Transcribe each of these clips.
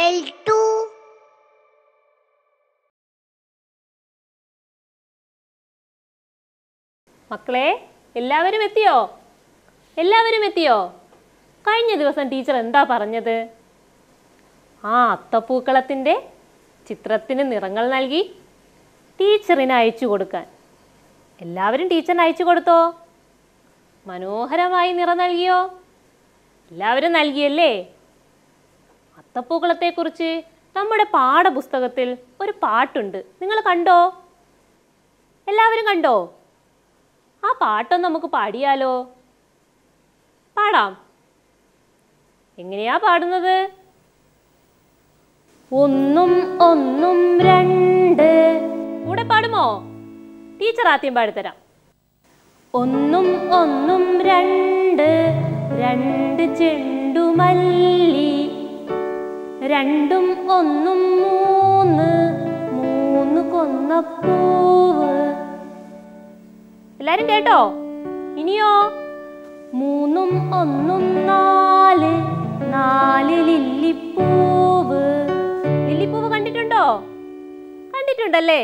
L2 മക്കളെ എല്ലാവരും എത്തിയോ എല്ലാവരും എത്തിയോ കഴിഞ്ഞ ദിവസം ടീച്ചർ എന്താ പറഞ്ഞത് ആ അത്തപ്പൂക്കളത്തിൻ്റെ ചിത്രത്തിന് നിറങ്ങൾ നൽകി ടീച്ചറിന് അയച്ചു കൊടുക്കാൻ എല്ലാവരും ടീച്ചറിന് അയച്ചു കൊടുത്തോ മനോഹരമായി നിറം നൽകിയോ എല്ലാവരും നൽകിയല്ലേ അത്തപ്പൂക്കളത്തെക്കുറിച്ച് നമ്മുടെ പാഠപുസ്തകത്തിൽ ഒരു പാട്ടുണ്ട് നിങ്ങൾ കണ്ടോ എല്ലാവരും കണ്ടോ ആ പാട്ടൊന്ന് നമുക്ക് പാടിയാലോ പാടാം എങ്ങനെയാ പാടുന്നത് ഒന്നും ഒന്നും രണ്ട് കൂടെ പാടുമോ ടീച്ചർ ആദ്യം പാടിത്തരാം ഒന്നും ഒന്നും രണ്ട് രണ്ട് ചെണ്ടുമല്ലി രണ്ടും ഒന്നും മൂന്ന് മൂന്ന് കൊന്നപ്പൂവ് എല്ലാരും കേട്ടോ ഇനിയോ മൂന്നും ഒന്നും നാല് നാല് ലില്ലിപ്പൂവ് ലില്ലിപ്പൂവ് കണ്ടിട്ടുണ്ടോ കണ്ടിട്ടുണ്ടല്ലേ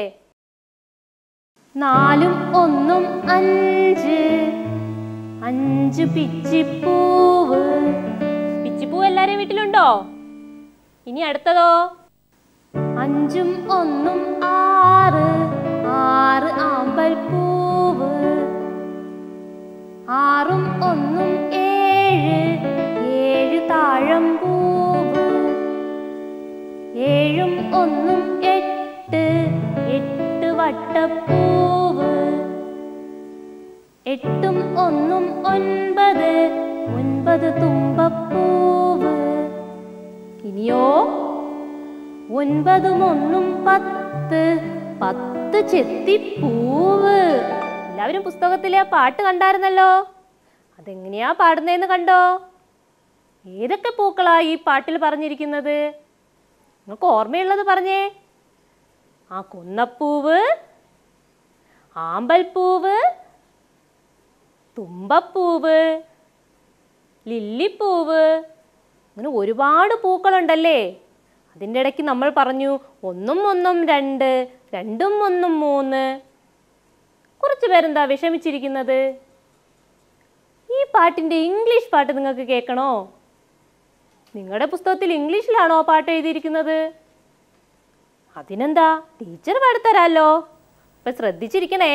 നാലും ഒന്നും അഞ്ച് അഞ്ച് പിച്ചിപ്പൂവ് പിച്ചിപ്പൂവ് എല്ലാരും വീട്ടിലുണ്ടോ ഇനി അടുത്തതോ അഞ്ചും ഒന്നും ആറ് ആറ് ആമ്പൽപ്പൂവ് ആറും ഒന്നും ഏഴ് ഏഴ് താഴമ്പൂവ് ഏഴും ഒന്നും എട്ട് എട്ട് വട്ടപ്പൂവ് എട്ടും ഒന്നും ഒൻപത് ഒൻപത് തുമ്പപ്പൂവ് ഇനിയോ ഒൻപതും ഒന്നും പത്ത് പത്ത് ചെത്തിപ്പൂവ് എല്ലാവരും പുസ്തകത്തിലെ ആ പാട്ട് കണ്ടായിരുന്നല്ലോ അതെങ്ങനെയാ പാടുന്നതെന്ന് കണ്ടോ ഏതൊക്കെ പൂക്കളാ ഈ പാട്ടിൽ പറഞ്ഞിരിക്കുന്നത് നിങ്ങൾക്ക് ഓർമ്മയുള്ളത് പറഞ്ഞേ ആ കുന്നപ്പൂവ് ആമ്പൽപ്പൂവ് തുമ്പപ്പൂവ് ലില്ലിപ്പൂവ് അങ്ങനെ ഒരുപാട് പൂക്കളുണ്ടല്ലേ അതിൻ്റെ ഇടയ്ക്ക് നമ്മൾ പറഞ്ഞു ഒന്നും ഒന്നും രണ്ട് രണ്ടും ഒന്നും മൂന്ന് കുറച്ച് പേരെന്താ വിഷമിച്ചിരിക്കുന്നത് ഈ പാട്ടിൻ്റെ ഇംഗ്ലീഷ് പാട്ട് നിങ്ങൾക്ക് കേൾക്കണോ നിങ്ങളുടെ പുസ്തകത്തിൽ ഇംഗ്ലീഷിലാണോ പാട്ട് എഴുതിയിരിക്കുന്നത് അതിനെന്താ ടീച്ചർ പാടിത്തരാലോ അപ്പൊ ശ്രദ്ധിച്ചിരിക്കണേ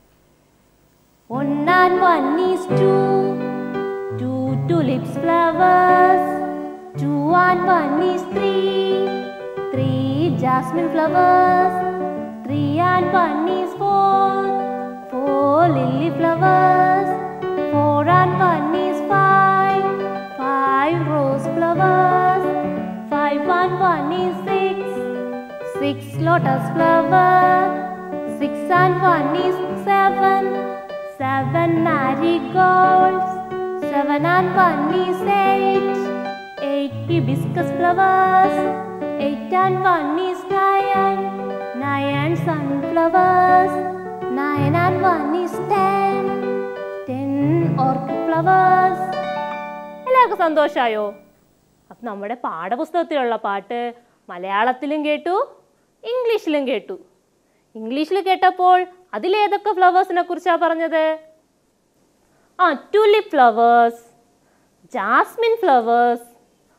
One and one is two, two tulips flowers. Two and one is three, three jasmine flowers. Three and one is four, four lily flowers. Four and one is five, five rose flowers. Five and one is six, six lotus flowers. Six and one is seven, seven marigolds. Seven and one is eight, eight hibiscus flowers. Eight and one is nine, nine sunflowers. Nine and one is ten, ten orchid flowers. എല്ലാവർക്കും സന്തോഷമായോ അപ്പം നമ്മുടെ പാഠപുസ്തകത്തിലുള്ള പാട്ട് മലയാളത്തിലും കേട്ടു ഇംഗ്ലീഷിലും കേട്ടു ഇംഗ്ലീഷിൽ കേട്ടപ്പോൾ അതിലേതൊക്കെ ഫ്ലവേഴ്സിനെ കുറിച്ചാണ് പറഞ്ഞത് ആ tulip flowers jasmine flowers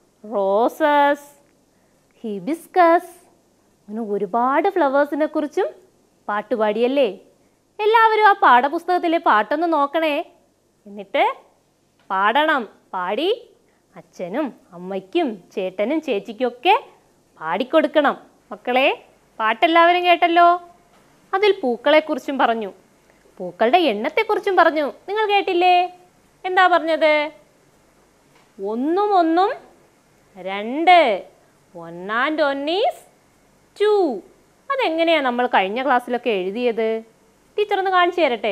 roses hibiscus അങ്ങനെ ഒരുപാട് ഫ്ലവേഴ്സിനെ കുറിച്ചും പാട്ട് പാടിയല്ലേ എല്ലാവരും ആ പാഠപുസ്തകത്തിലെ പാട്ടൊന്ന് നോക്കണേ എന്നിട്ട് പാടണം പാടി അച്ഛനും അമ്മയ്ക്കും ചേട്ടനും ചേച്ചിക്കൊക്കെ പാടിക്കൊടുക്കണം മക്കളെ പാട്ടെല്ലാവരും കേട്ടല്ലോ അതിൽ പൂക്കളെക്കുറിച്ചും പറഞ്ഞു പൂക്കളുടെ എണ്ണത്തെക്കുറിച്ചും പറഞ്ഞു നിങ്ങൾ കേട്ടില്ലേ എന്താ പറഞ്ഞത് ഒന്നും ഒന്നും രണ്ട് one and one is two അതെങ്ങനെയാണ് നമ്മൾ കഴിഞ്ഞ ക്ലാസ്സിലൊക്കെ എഴുതിയത് ടീച്ചർ ഒന്ന് കാണിച്ചു തരട്ടെ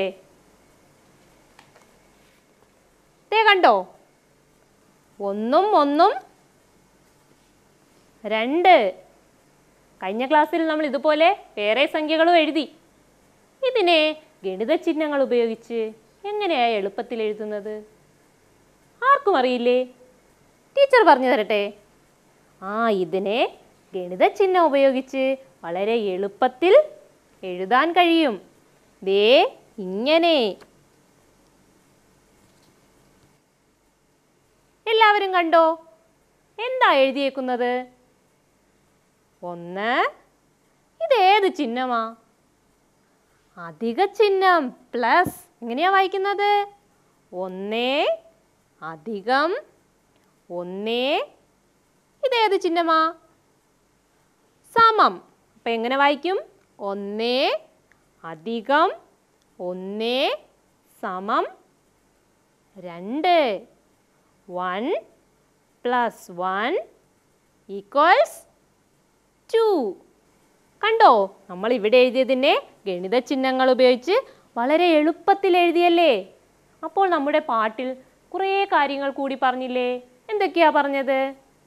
ദേ കണ്ടോ ഒന്നും ഒന്നും രണ്ട് കഴിഞ്ഞ ക്ലാസ്സിൽ നമ്മൾ ഇതുപോലെ വേറെ സംഖ്യകളും എഴുതി ഇതിനെ ഗണിത ചിഹ്നങ്ങൾ ഉപയോഗിച്ച് എങ്ങനെയാ എളുപ്പത്തിൽ എഴുതുന്നത് ആർക്കും അറിയില്ലേ ടീച്ചർ പറഞ്ഞു തരട്ടെ ആ ഇതിനെ ഗണിത ചിഹ്നം ഉപയോഗിച്ച് വളരെ എളുപ്പത്തിൽ എഴുതാൻ കഴിയും ദേ ഇങ്ങനെ എല്ലാവരും കണ്ടോ എന്താ എഴുതിയേക്കുന്നത് ഒന്ന് ഇതേത് ചിഹ്നമാ അധിക ചിഹ്നം പ്ലസ് എങ്ങനെയാ വായിക്കുന്നത് ഒന്നേ അധികം ഒന്നേ ഇതേത് ചിഹ്നമാ സമം അപ്പം എങ്ങനെ വായിക്കും ഒന്നേ അധികം ഒന്നേ സമം രണ്ട് one plus one equals two കണ്ടോ നമ്മൾ ഇവിടെ എഴുതിയതിനെ ഗണിത ചിഹ്നങ്ങൾ ഉപയോഗിച്ച് വളരെ എളുപ്പത്തിൽ എഴുതിയല്ലേ അപ്പോൾ നമ്മുടെ പാട്ടിൽ കുറേ കാര്യങ്ങൾ കൂടി പറഞ്ഞില്ലേ എന്തൊക്കെയാ പറഞ്ഞത്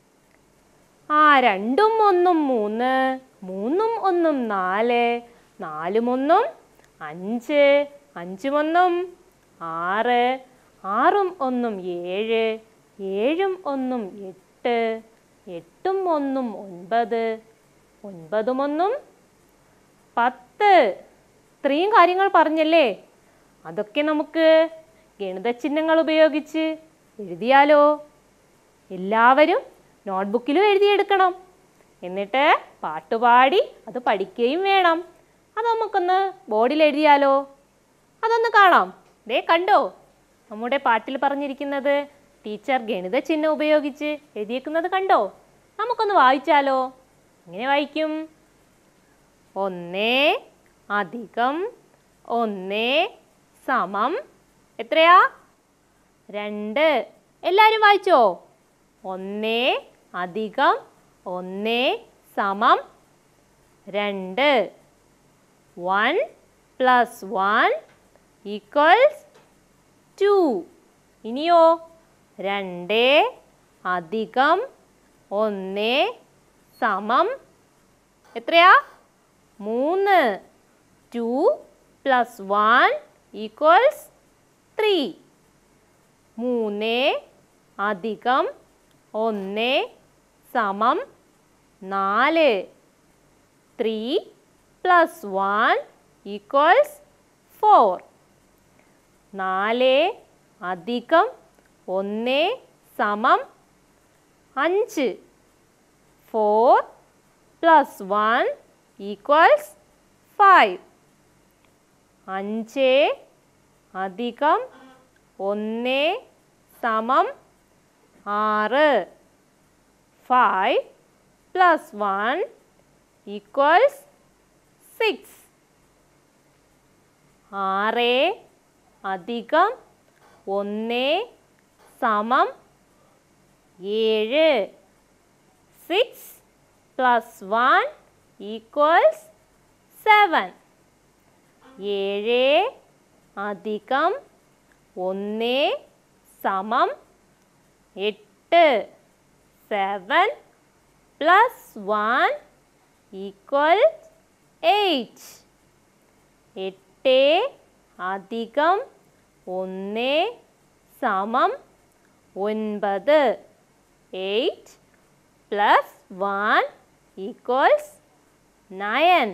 ആ രണ്ടും ഒന്നും മൂന്ന് മൂന്നും ഒന്നും നാല് നാലും ഒന്നും അഞ്ച് അഞ്ചും ഒന്നും ആറ് ആറും ഒന്നും ഏഴ് ഏഴും ഒന്നും എട്ട് എട്ടും ഒന്നും ഒൻപത് ഒൻപതും ഒന്നും പത്ത് ഇത്രയും കാര്യങ്ങൾ പറഞ്ഞല്ലേ അതൊക്കെ നമുക്ക് ഗണിത ചിഹ്നങ്ങൾ ഉപയോഗിച്ച് എഴുതിയാലോ എല്ലാവരും നോട്ട്ബുക്കിലും എഴുതിയെടുക്കണം എന്നിട്ട് പാട്ടുപാടി അത് പഠിക്കുകയും വേണം അത് നമുക്കൊന്ന് ബോർഡിൽ എഴുതിയാലോ അതൊന്ന് കാണാം ദേ കണ്ടോ നമ്മുടെ പാട്ടിൽ പറഞ്ഞിരിക്കുന്നത് ടീച്ചർ ഗണിത ചിഹ്നം ഉപയോഗിച്ച് എഴുതിയേക്കുന്നത് കണ്ടോ നമുക്കൊന്ന് വായിച്ചാലോ എങ്ങനെ വായിക്കും ഒന്നേ അധികം ഒന്നേ സമം എത്രയാ രണ്ട് എല്ലാവരും വായിച്ചോ ഒന്നേ അധികം ഒന്നേ സമം രണ്ട് one plus one equals two ഇനിയോ രണ്ട് അധികം ഒന്ന് സമം എത്രയാ മൂന്ന് two plus one equals three മൂന്ന് അധികം ഒന്ന് സമം നാല് three plus one equals four നാല് അധികം ഒന്ന് സമം അഞ്ച് four plus one equals five അഞ്ച് അധികം ഒന്ന് സമം ആറ് five plus one equals six ആറ് അധികം ഒന്ന് സമം ഏഴ് six plus one equals seven ഏഴ് അധികം ഒന്ന് സമം എട്ട് seven plus one equal eight എട്ട് അധികം ഒന്ന് സമം ഒൻപത് eight plus one equals nine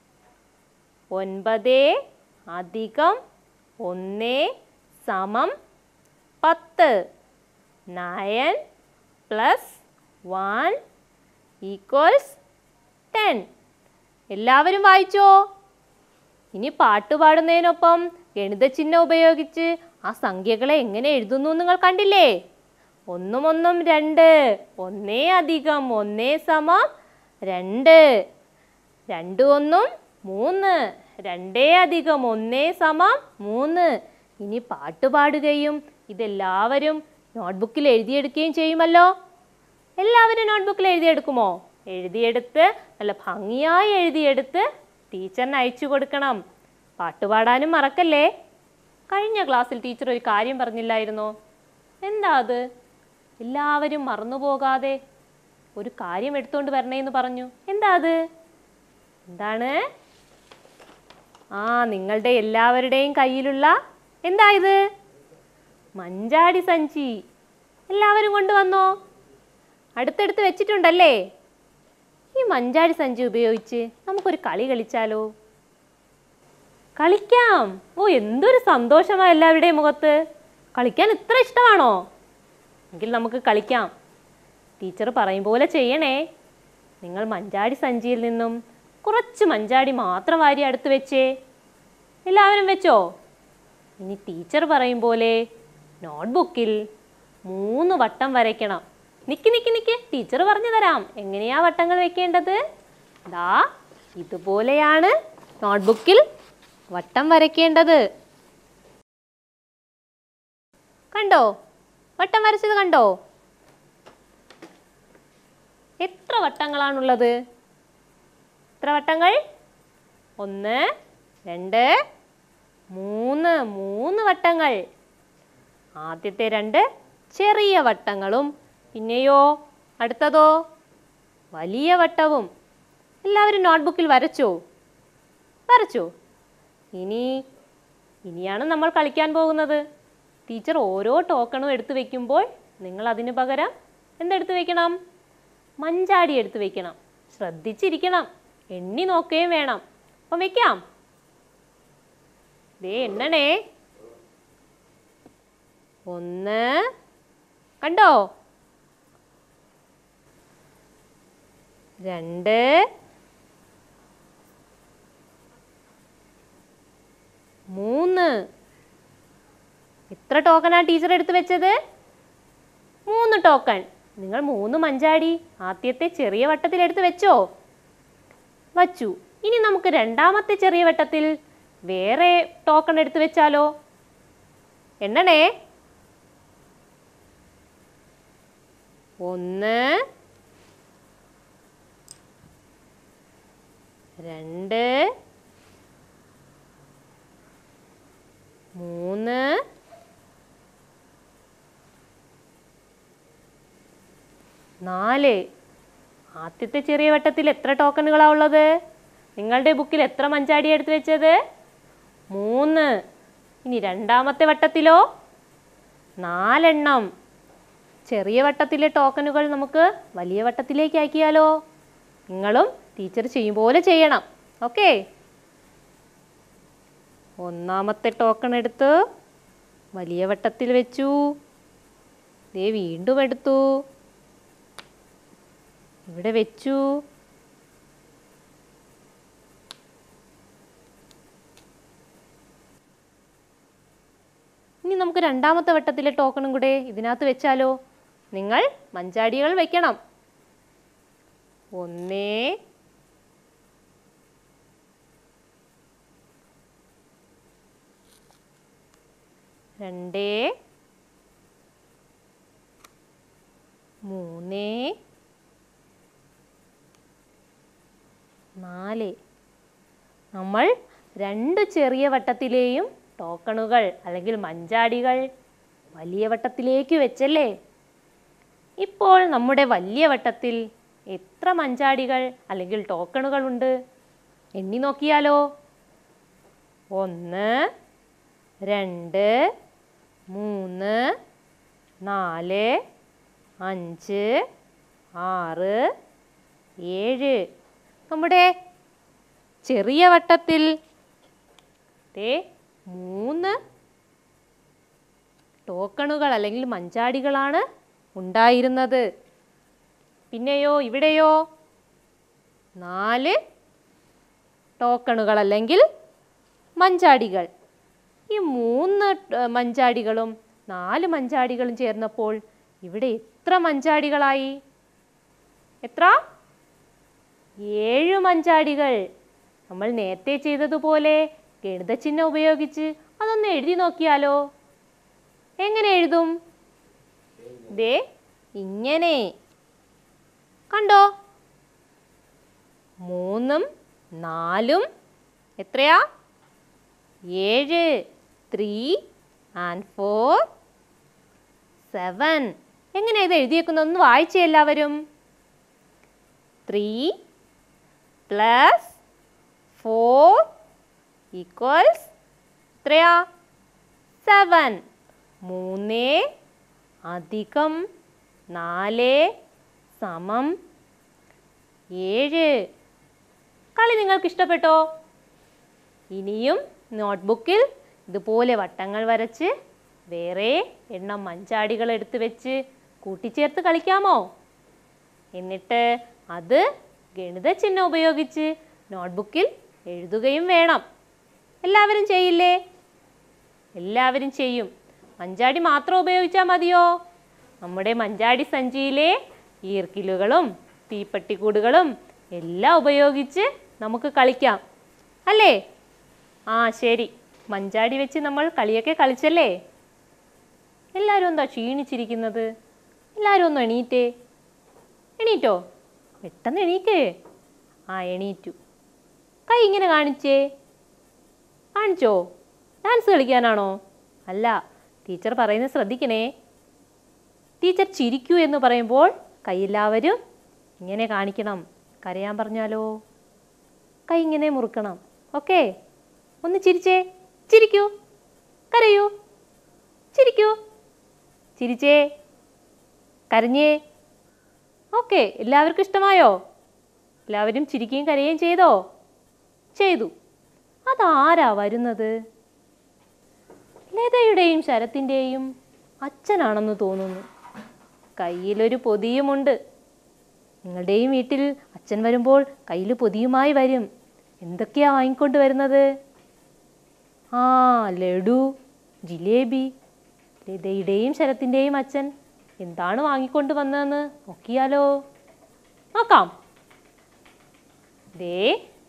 ഒൻപത് അധികം ഒന്ന് സമം പത്ത് nine plus one equals ten എല്ലാവരും വായിച്ചോ ഇനി പാട്ട് പാടുന്നതിനൊപ്പം ഗണിത ചിഹ്നം ഉപയോഗിച്ച് ആ സംഖ്യകളെ എങ്ങനെ എഴുതുന്നു നിങ്ങൾ കണ്ടില്ലേ ഒന്നും ഒന്നും രണ്ട് ഒന്നേ അധികം ഒന്നേ സമം രണ്ട് രണ്ട് ഒന്നും മൂന്ന് രണ്ടേ അധികം ഒന്നേ സമം മൂന്ന് ഇനി പാട്ട് പാടുകയും ഇതെല്ലാവരും നോട്ട്ബുക്കിൽ എഴുതിയെടുക്കുകയും ചെയ്യുമല്ലോ എല്ലാവരും നോട്ട്ബുക്കിൽ എഴുതിയെടുക്കുമോ എഴുതിയെടുത്ത് നല്ല ഭംഗിയായി എഴുതിയെടുത്ത് ടീച്ചറിന് അയച്ചു കൊടുക്കണം പാട്ടുപാടാനും മറക്കല്ലേ കഴിഞ്ഞ ക്ലാസ്സിൽ ടീച്ചർ ഒരു കാര്യം പറഞ്ഞില്ലായിരുന്നോ എന്താ അത് എല്ലാവരും മറന്നുപോകാതെ ഒരു കാര്യം എടുത്തുകൊണ്ട് വരണേന്ന് പറഞ്ഞു എന്താ അത് എന്താണ് ആ നിങ്ങളുടെ എല്ലാവരുടെയും കയ്യിലുള്ള എന്താ ഇത് മഞ്ചാടി സഞ്ചി എല്ലാവരും കൊണ്ടുവന്നോ അടുത്തടുത്ത് വെച്ചിട്ടുണ്ടല്ലേ ഈ മഞ്ചാടി സഞ്ചി ഉപയോഗിച്ച് നമുക്കൊരു കളി കളിച്ചാലോ കളിക്കാം ഓ എന്തൊരു സന്തോഷമാ എല്ലാവരുടെയും മുഖത്ത് കളിക്കാൻ ഇത്ര ഇഷ്ടമാണോ എങ്കിൽ നമുക്ക് കളിക്കാം ടീച്ചർ പറയും പോലെ ചെയ്യണേ നിങ്ങൾ മഞ്ചാടി സഞ്ചിയിൽ നിന്നും കുറച്ച് മഞ്ചാടി മാത്രം വാരി അടുത്ത് വെച്ചേ എല്ലാവരും വെച്ചോ ഇനി ടീച്ചർ പറയും പോലെ നോട്ട്ബുക്കിൽ മൂന്ന് വട്ടം വരയ്ക്കണം നിക്ക് നിക്ക് നിക്ക് ടീച്ചർ പറഞ്ഞു തരാം എങ്ങനെയാ വട്ടങ്ങൾ വെക്കേണ്ടത് ദാ ഇതുപോലെയാണ് നോട്ട്ബുക്കിൽ വട്ടം വരയ്ക്കേണ്ടത് കണ്ടോ വട്ടം വരച്ചത് കണ്ടോ എത്ര വട്ടങ്ങളാണുള്ളത് എത്ര വട്ടങ്ങൾ ഒന്ന് രണ്ട് മൂന്ന് മൂന്ന് വട്ടങ്ങൾ ആദ്യത്തെ രണ്ട് ചെറിയ വട്ടങ്ങളും പിന്നെയോ അടുത്തതോ വലിയ വട്ടവും എല്ലാവരും നോട്ട്ബുക്കിൽ വരച്ചോ വരച്ചോ ഇനി ഇനിയാണ് നമ്മൾ കളിക്കാൻ പോകുന്നത് ടീച്ചർ ഓരോ ടോക്കണും എടുത്തു വെക്കുമ്പോൾ നിങ്ങൾ അതിന് പകരം എന്തെടുത്ത് വെക്കണം മഞ്ചാടി എടുത്ത് വെക്കണം ശ്രദ്ധിച്ചിരിക്കണം എണ്ണി നോക്കുകയും വേണം അപ്പം വെക്കാം ദേ എണ്ണണേ ഒന്ന് കണ്ടോ രണ്ട് മൂന്ന് എത്ര ടോക്കണാ ടീച്ചർ എടുത്ത് വെച്ചത് മൂന്ന് ടോക്കൺ നിങ്ങൾ മൂന്ന് മഞ്ചാടി ആദ്യത്തെ ചെറിയ വട്ടത്തിൽ എടുത്ത് വെച്ചോ വച്ചു ഇനി നമുക്ക് രണ്ടാമത്തെ ചെറിയ വട്ടത്തിൽ വേറെ ടോക്കൺ എടുത്ത് വെച്ചാലോ എണ്ണണേ ഒന്ന് രണ്ട് മൂന്ന് നാല് ആദ്യത്തെ ചെറിയ വട്ടത്തിൽ എത്ര ടോക്കണുകളാ ഉള്ളത് നിങ്ങളുടെ ബുക്കിൽ എത്ര മഞ്ചാടി എടുത്ത് വെച്ചത് മൂന്ന് ഇനി രണ്ടാമത്തെ വട്ടത്തിലോ നാലെണ്ണം ചെറിയ വട്ടത്തിലെ ടോക്കണുകൾ നമുക്ക് വലിയ വട്ടത്തിലേക്ക് ആക്കിയാലോ നിങ്ങളും ടീച്ചർ ചെയ്യും പോലെ ചെയ്യണം ഓക്കെ ഒന്നാമത്തെ ടോക്കൺ എടുത്ത് വലിയ വട്ടത്തിൽ വെച്ചു ദേ വീണ്ടും എടുത്തു ഇവിടെ വെച്ചു ഇനി നമുക്ക് രണ്ടാമത്തെ വട്ടത്തിലെ ടോക്കണും കൂടെ ഇതിനകത്ത് വെച്ചാലോ നിങ്ങൾ മഞ്ചാടികൾ വെക്കണം ഒന്നേ രണ്ടേ മൂന്നേ നാല് നമ്മൾ രണ്ട് ചെറിയ വട്ടത്തിലെയും ടോക്കണുകൾ അല്ലെങ്കിൽ മഞ്ചാടികൾ വലിയ വട്ടത്തിലേക്ക് വെച്ചല്ലേ ഇപ്പോൾ നമ്മുടെ വലിയ വട്ടത്തിൽ എത്ര മഞ്ചാടികൾ അല്ലെങ്കിൽ ടോക്കണുകൾ ഉണ്ട് എണ്ണി നോക്കിയാലോ ഒന്ന് രണ്ട് മൂന്ന് നാല് അഞ്ച് ആറ് ഏഴ് നമ്മുടെ ചെറിയ വട്ടത്തിൽ ദേ മൂന്ന് ടോക്കണുകൾ അല്ലെങ്കിൽ മഞ്ചാടികളാണ് ഉണ്ടായിരുന്നത് പിന്നെയോ ഇവിടെയോ നാല് ടോക്കണുകൾ അല്ലെങ്കിൽ മഞ്ചാടികൾ ഈ മൂന്ന് ട- മഞ്ചാടികളും നാല് മഞ്ചാടികളും ചേർന്നപ്പോൾ ഇവിടെ എത്ര മഞ്ചാടികളായി എത്ര ഏഴ് മഞ്ചാടികൾ നമ്മൾ നേരത്തെ ചെയ്തതുപോലെ ഗണിതചിഹ്നം ഉപയോഗിച്ച് അതൊന്ന് എഴുതി നോക്കിയാലോ എങ്ങനെ എഴുതും ദേ ഇങ്ങനെ കണ്ടോ മൂന്നും നാലും എത്രയാ ഏഴ് ത്രീ ആൻഡ് ഫോർ സെവൻ എങ്ങനെയാ ഇത് എഴുതിയേക്കുന്നതൊന്ന് വായിച്ചേ എല്ലാവരും ത്രീ പ്ലസ് ഫോർ ഈക്വൽസ് എത്രയാ സെവൻ മൂന്ന് അധികം നാല് സമം ഏഴ് കളി നിങ്ങൾക്ക് ഇഷ്ടപ്പെട്ടോ ഇനിയും നോട്ട്ബുക്കിൽ ഇതുപോലെ വട്ടങ്ങൾ വരച്ച് വേറെ എണ്ണം മഞ്ചാടികൾ എടുത്ത് വെച്ച് കൂട്ടിച്ചേർത്ത് കളിക്കാമോ എന്നിട്ട് അത് ഗണിത ചിഹ്നം ഉപയോഗിച്ച് നോട്ട്ബുക്കിൽ എഴുതുകയും വേണം എല്ലാവരും ചെയ്യില്ലേ എല്ലാവരും ചെയ്യും മഞ്ചാടി മാത്രം ഉപയോഗിച്ചാൽ മതിയോ നമ്മുടെ മഞ്ചാടി സഞ്ചിയിലെ ഈർക്കിലുകളും തീപ്പട്ടിക്കൂടുകളും എല്ലാം ഉപയോഗിച്ച് നമുക്ക് കളിക്കാം അല്ലേ ആ ശരി മഞ്ചാടി വെച്ച് നമ്മൾ കളിയൊക്കെ കളിച്ചല്ലേ എല്ലാവരും എന്താ ക്ഷീണിച്ചിരിക്കുന്നത് എല്ലാവരും ഒന്ന് എണീറ്റേ എണീറ്റോ പെട്ടെന്ന് എണീക്കേ ആ എണീറ്റു കൈ ഇങ്ങനെ കാണിച്ചേ കാണിച്ചോ ഡാൻസ് കളിക്കാനാണോ അല്ല ടീച്ചർ പറയുന്നത് ശ്രദ്ധിക്കണേ ടീച്ചർ ചിരിക്കൂ എന്ന് പറയുമ്പോൾ കൈയെല്ലാവരും ഇങ്ങനെ കാണിക്കണം കരയാൻ പറഞ്ഞാലോ കൈ ഇങ്ങനെ മുറുക്കണം ഓക്കെ ഒന്ന് ചിരിച്ചേ ചിരിക്കൂ കരയൂ ചിരിക്കൂ ചിരിച്ചേ കരഞ്ഞേ ഓക്കെ എല്ലാവർക്കും ഇഷ്ടമായോ എല്ലാവരും ചിരിക്കുകയും കരയുകയും ചെയ്തോ ചെയ്തു അതാരാ വരുന്നത് ലതയുടെയും ശരത്തിൻ്റെയും അച്ഛനാണെന്ന് തോന്നുന്നു കയ്യിലൊരു പൊതിയുമുണ്ട് നിങ്ങളുടെയും വീട്ടിൽ അച്ഛൻ വരുമ്പോൾ കയ്യിൽ പൊതിയുമായി വരും എന്തൊക്കെയാ വാങ്ങിക്കൊണ്ട് വരുന്നത് ആ ലഡു ജിലേബി ലതയുടെയും ശരത്തിൻ്റെയും അച്ഛൻ എന്താണ് വാങ്ങിക്കൊണ്ട് വന്നതെന്ന് നോക്കിയാലോ നോക്കാം ദേ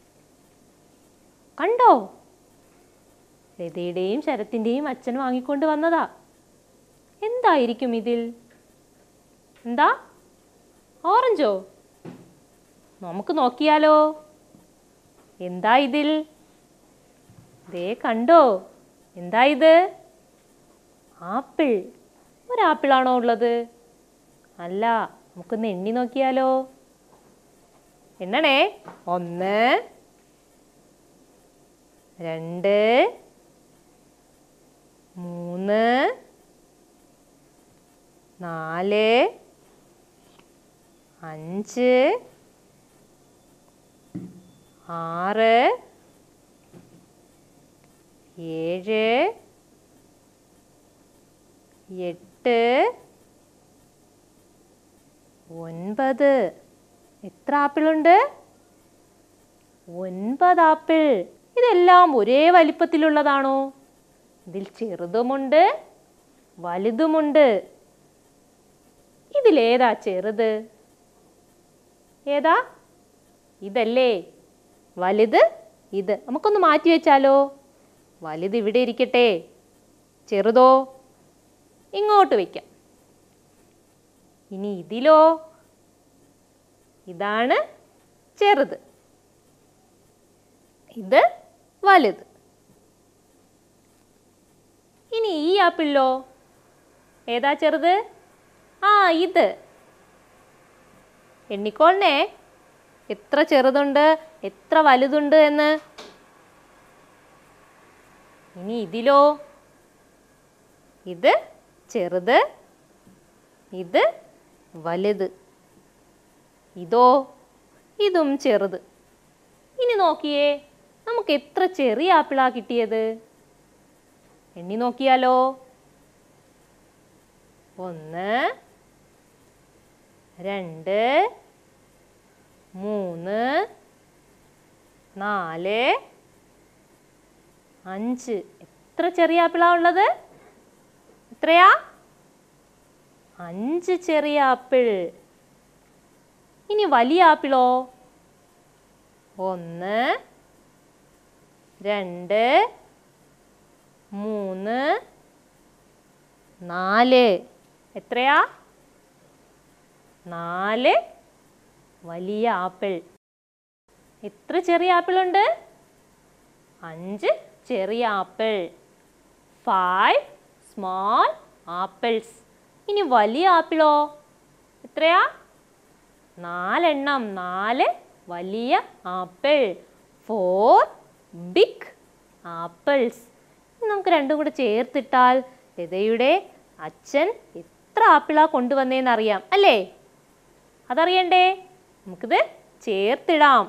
കണ്ടോ ലതയുടെയും ശരത്തിൻ്റെയും അച്ഛൻ വാങ്ങിക്കൊണ്ട് വന്നതാ എന്തായിരിക്കും ഇതിൽ എന്താ ഓറഞ്ചോ നമുക്ക് നോക്കിയാലോ എന്താ ഇതിൽ ദേ കണ്ടോ എന്താ ഇത് ആപ്പിൾ ഒരാപ്പിളാണോ ഉള്ളത് അല്ല നമുക്കൊന്ന് എണ്ണി നോക്കിയാലോ എണ്ണണേ ഒന്ന് രണ്ട് മൂന്ന് നാല് അഞ്ച് ആറ് ഏഴ് എട്ട് ഒൻപത് എത്ര ആപ്പിളുണ്ട് ഒൻപത് ആപ്പിൾ ഇതെല്ലാം ഒരേ വലിപ്പത്തിലുള്ളതാണോ ഇതിൽ ചെറുതുമുണ്ട് വലുതുമുണ്ട് ഇതിലേതാ ചെറുത് ഏതാ ഇതല്ലേ വലുത് ഇത് നമുക്കൊന്ന് മാറ്റി വെച്ചാലോ വലുത് ഇവിടെ ഇരിക്കട്ടെ ചെറുതോ ഇങ്ങോട്ട് വയ്ക്കാം ഇനി ഇതിലോ ഇതാണ് ചെറുത് ഇത് വലുത് ഇനി ഈ ആപ്പിളിലോ ഏതാ ചെറുത് ആ ഇത് എണ്ണിക്കോളണേ എത്ര ചെറുതുണ്ട് എത്ര വലുതുണ്ട് എന്ന് ഇനി ഇതിലോ ഇത് ചെറുത് ഇത് വലുത് ഇതോ ഇതും ചെറുത് ഇനി നോക്കിയേ നമുക്ക് എത്ര ചെറിയ ആപ്പിളാ കിട്ടിയത് എണ്ണി നോക്കിയാലോ ഒന്ന് രണ്ട് മൂന്ന് നാല് അഞ്ച് എത്ര ചെറിയ ആപ്പിളാ ഉള്ളത് എത്രയാ അഞ്ച് ചെറിയ ആപ്പിൾ ഇനി വലിയ ആപ്പിളോ ഒന്ന് രണ്ട് മൂന്ന് നാല് എത്രയാ നാല് വലിയ ആപ്പിൾ എത്ര ചെറിയ ആപ്പിളുണ്ട് അഞ്ച് ചെറിയ ആപ്പിൾ ഫൈവ് സ്മോൾ ആപ്പിൾസ് ഇനി വലിയ ആപ്പിളോ എത്രയാ നാലെണ്ണം നാല് വലിയ ആപ്പിൾ ഫോർ ബിഗ് ആപ്പിൾസ് നമുക്ക് രണ്ടും കൂടെ ചേർത്തിട്ടാൽ ലതയുടെ അച്ഛൻ എത്ര ആപ്പിളാ കൊണ്ടുവന്നേന്ന് അറിയാം അല്ലേ അതറിയണ്ടേ നമുക്കിത് ചേർത്തിടാം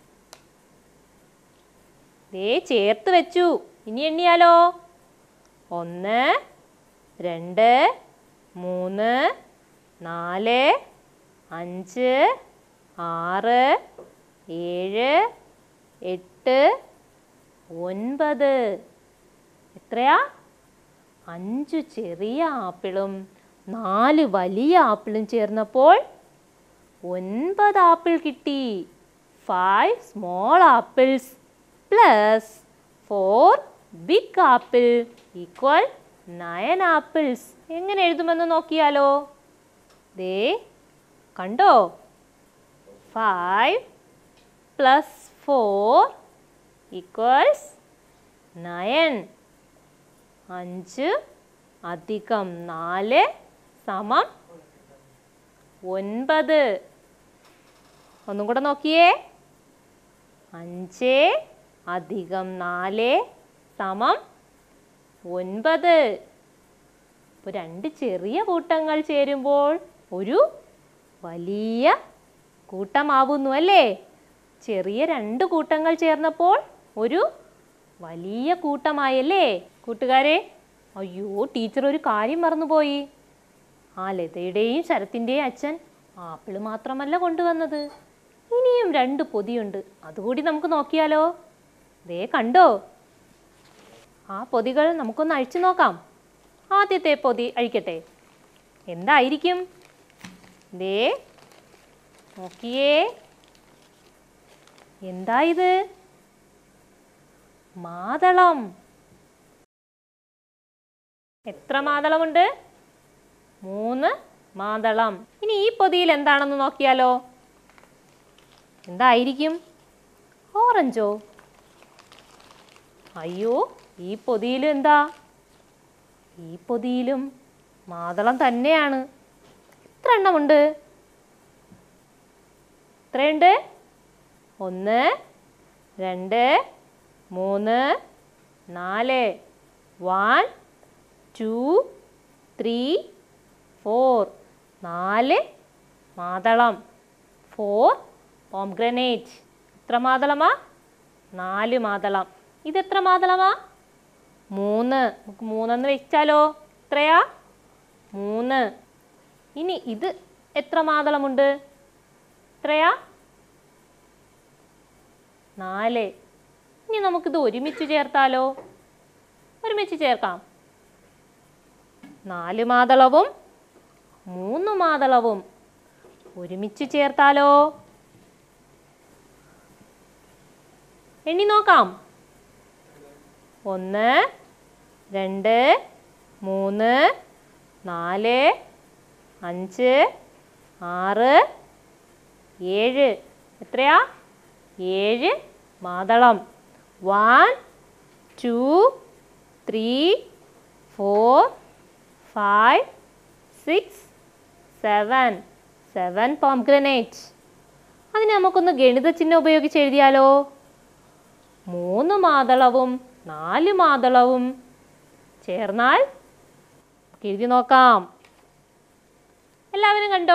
ദേ ചേർത്ത് വെച്ചു ഇനി എണ്ണിയാലോ ഒന്ന് രണ്ട് മൂന്ന് നാല് അഞ്ച് ആറ് ഏഴ് എട്ട് ഒൻപത് എത്രയാ അഞ്ചു ചെറിയ ആപ്പിളും നാല് വലിയ ആപ്പിളും ചേർന്നപ്പോൾ ഒൻപത് ആപ്പിൾ കിട്ടി five small apples plus four big apple equal nine apples എങ്ങനെ എഴുതുമെന്ന് നോക്കിയാലോ ദേ കണ്ടോ five plus four equals nine അഞ്ച് അധികം നാല് സമം ഒൻപത് ഒന്നും കൂടെ നോക്കിയേ അഞ്ച് അധികം നാല് സമം ഒൻപത് ഇപ്പോൾ രണ്ട് ചെറിയ കൂട്ടങ്ങൾ ചേരുമ്പോൾ ഒരു വലിയ കൂട്ടമാവുന്നു അല്ലേ ചെറിയ രണ്ട് കൂട്ടങ്ങൾ ചേർന്നപ്പോൾ ഒരു വലിയ കൂട്ടമായല്ലേ കൂട്ടുകാരെ അയ്യോ ടീച്ചർ ഒരു കാര്യം മറന്നുപോയി ആ ലതയുടെയും ശരത്തിൻ്റെയും അച്ഛൻ ആപ്പിള് മാത്രമല്ല കൊണ്ടുവന്നത് ഇനിയും രണ്ട് പൊതിയുണ്ട് അതുകൂടി നമുക്ക് നോക്കിയാലോ ദേ കണ്ടോ ആ പൊതികൾ നമുക്കൊന്ന് അഴിച്ചു നോക്കാം ആദ്യത്തെ പൊതി അഴിക്കട്ടെ എന്തായിരിക്കും ദേ നോക്കിയേ എന്താ ഇത് മാതളം എത്ര മാതളമുണ്ട് മൂന്ന് മാതളം ഇനി ഈ പൊതിയിൽ എന്താണെന്ന് നോക്കിയാലോ എന്തായിരിക്കും ഓറഞ്ചോ അയ്യോ ഈ പൊതിയിൽ എന്താ ഈ പൊതിയിലും മാതളം തന്നെയാണ് എത്ര എണ്ണമുണ്ട് എത്രയുണ്ട് ഒന്ന് രണ്ട് മൂന്ന് നാല് വൺ ടു ത്രീ ഫോർ നാല് മാതളം ഫോർ പോംഗ്രനേറ്റ് എത്ര മാതളമാ നാല് മാതളം ഇതെത്ര മാതളമാ മൂന്ന് നമുക്ക് മൂന്നെന്ന് വെച്ചാലോ എത്രയാ മൂന്ന് ഇനി ഇത് എത്ര മാതളമുണ്ട് എത്രയാ നാല് ഇനി നമുക്കിത് ഒരുമിച്ച് ചേർത്താലോ ഒരുമിച്ച് ചേർക്കാം നാല് മാതളവും മൂന്ന് മാതളവും ഒരുമിച്ച് ചേർത്താലോ എണ്ണി നോക്കാം ഒന്ന് രണ്ട് മൂന്ന് നാല് അഞ്ച് ആറ് ഏഴ് എത്രയാ ഏഴ് മാതളം one two three four five six seven seven pomegranate അതിന് നമുക്കൊന്ന് ഗണിത ചിഹ്നം ഉപയോഗിച്ച് എഴുതിയാലോ മൂന്ന് മാതളവും നാല് മാതളവും ചേർന്നാൽ നമുക്ക് എഴുതി നോക്കാം എല്ലാവരും കണ്ടോ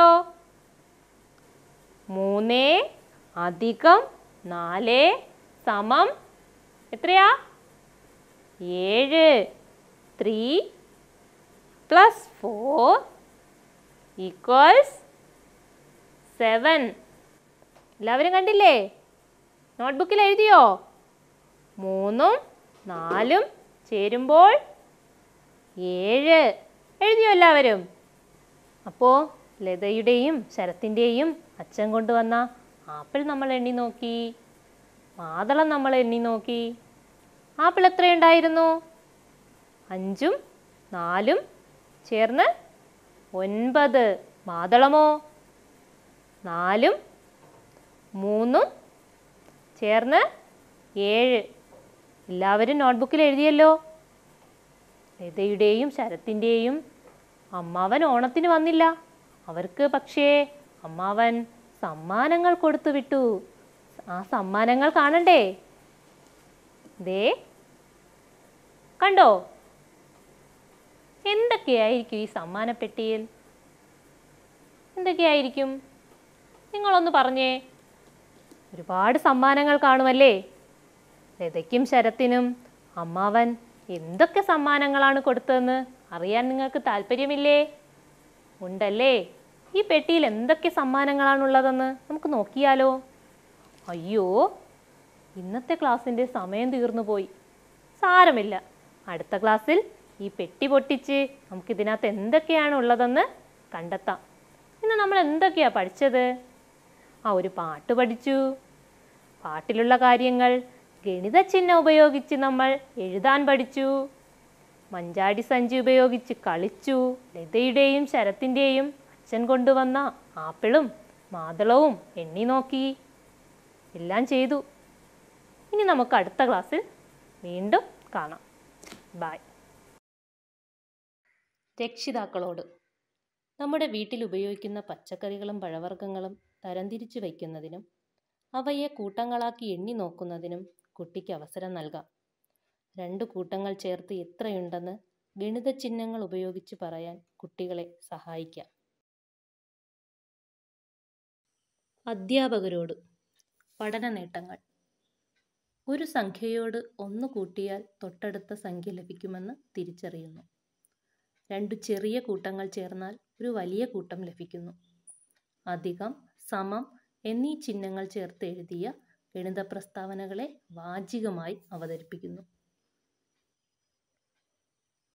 മൂന്ന് അധികം നാല് സമം എത്രയാ ഏഴ് three plus four equals seven എല്ലാവരും കണ്ടില്ലേ നോട്ട്ബുക്കിൽ എഴുതിയോ മൂന്നും നാലും ചേരുമ്പോൾ ഏഴ് എഴുതിയോ എല്ലാവരും അപ്പോൾ ലതയുടെയും ശരത്തിൻ്റെയും അച്ഛൻ കൊണ്ടുവന്ന ആപ്പിൾ നമ്മൾ എണ്ണി നോക്കി മാതളം നമ്മൾ എണ്ണി നോക്കി ആപ്പിൾ എത്രയുണ്ടായിരുന്നു അഞ്ചും നാലും ചേർന്ന് ഒൻപത് മാതളമോ നാലും മൂന്നും ചേർന്ന് ഏഴ് എല്ലാവരും നോട്ട്ബുക്കിൽ എഴുതിയല്ലോ ലതയുടെയും ശരത്തിൻ്റെയും അമ്മാവൻ ഓണത്തിന് വന്നില്ല അവർക്ക് പക്ഷേ അമ്മാവൻ സമ്മാനങ്ങൾ കൊടുത്തു വിട്ടു ആ സമ്മാനങ്ങൾ കാണണ്ടേ ദേ കണ്ടോ എന്തൊക്കെയായിരിക്കും ഈ സമ്മാനപ്പെട്ടിയിൽ എന്തൊക്കെയായിരിക്കും നിങ്ങളൊന്ന് പറഞ്ഞേ ഒരുപാട് സമ്മാനങ്ങൾ കാണുമല്ലേ ലതയ്ക്കും ശരത്തിനും അമ്മാവൻ എന്തൊക്കെ സമ്മാനങ്ങളാണ് കൊടുത്തതെന്ന് അറിയാൻ നിങ്ങൾക്ക് താല്പര്യമില്ലേ ഉണ്ടല്ലേ ഈ പെട്ടിയിൽ എന്തൊക്കെ സമ്മാനങ്ങളാണുള്ളതെന്ന് നമുക്ക് നോക്കിയാലോ അയ്യോ ഇന്നത്തെ ക്ലാസ്സിൻ്റെ സമയം തീർന്നു പോയി സാരമില്ല അടുത്ത ക്ലാസ്സിൽ ഈ പെട്ടി പൊട്ടിച്ച് നമുക്കിതിനകത്ത് എന്തൊക്കെയാണ് ഉള്ളതെന്ന് കണ്ടെത്താം ഇന്ന് നമ്മൾ എന്തൊക്കെയാണ് പഠിച്ചത് ആ ഒരു പാട്ട് പഠിച്ചു പാട്ടിലുള്ള കാര്യങ്ങൾ ഗണിത ചിഹ്നം ഉപയോഗിച്ച് നമ്മൾ എഴുതാൻ പഠിച്ചു മഞ്ചാടി സഞ്ചി ഉപയോഗിച്ച് കളിച്ചു ലതയുടെയും ശരത്തിൻ്റെയും അച്ഛൻ കൊണ്ടുവന്ന ആപ്പിളും മാതളവും എണ്ണി നോക്കി എല്ലാം ചെയ്തു ഇനി നമുക്ക് അടുത്ത ക്ലാസ്സിൽ വീണ്ടും കാണാം ബായ് രക്ഷിതാക്കളോട് നമ്മുടെ വീട്ടിൽ ഉപയോഗിക്കുന്ന പച്ചക്കറികളും പഴവർഗ്ഗങ്ങളും തരംതിരിച്ചു വയ്ക്കുന്നതിനും അവയെ കൂട്ടങ്ങളാക്കി എണ്ണി നോക്കുന്നതിനും കുട്ടിക്ക് അവസരം നൽകാം രണ്ട് കൂട്ടങ്ങൾ ചേർത്ത് എത്രയുണ്ടെന്ന് ഗണിത ചിഹ്നങ്ങൾ ഉപയോഗിച്ച് പറയാൻ കുട്ടികളെ സഹായിക്കാം അധ്യാപകരോട് പഠന നേട്ടങ്ങൾ ഒരു സംഖ്യയോട് ഒന്ന് കൂട്ടിയാൽ തൊട്ടടുത്ത സംഖ്യ ലഭിക്കുമെന്ന് തിരിച്ചറിയുന്നു രണ്ടു ചെറിയ കൂട്ടങ്ങൾ ചേർന്നാൽ ഒരു വലിയ കൂട്ടം ലഭിക്കുന്നു അധികം സമം എന്നീ ചിഹ്നങ്ങൾ ചേർത്ത് എഴുതിയ ഗണിത പ്രസ്താവനകളെ വാചികമായി അവതരിപ്പിക്കുന്നു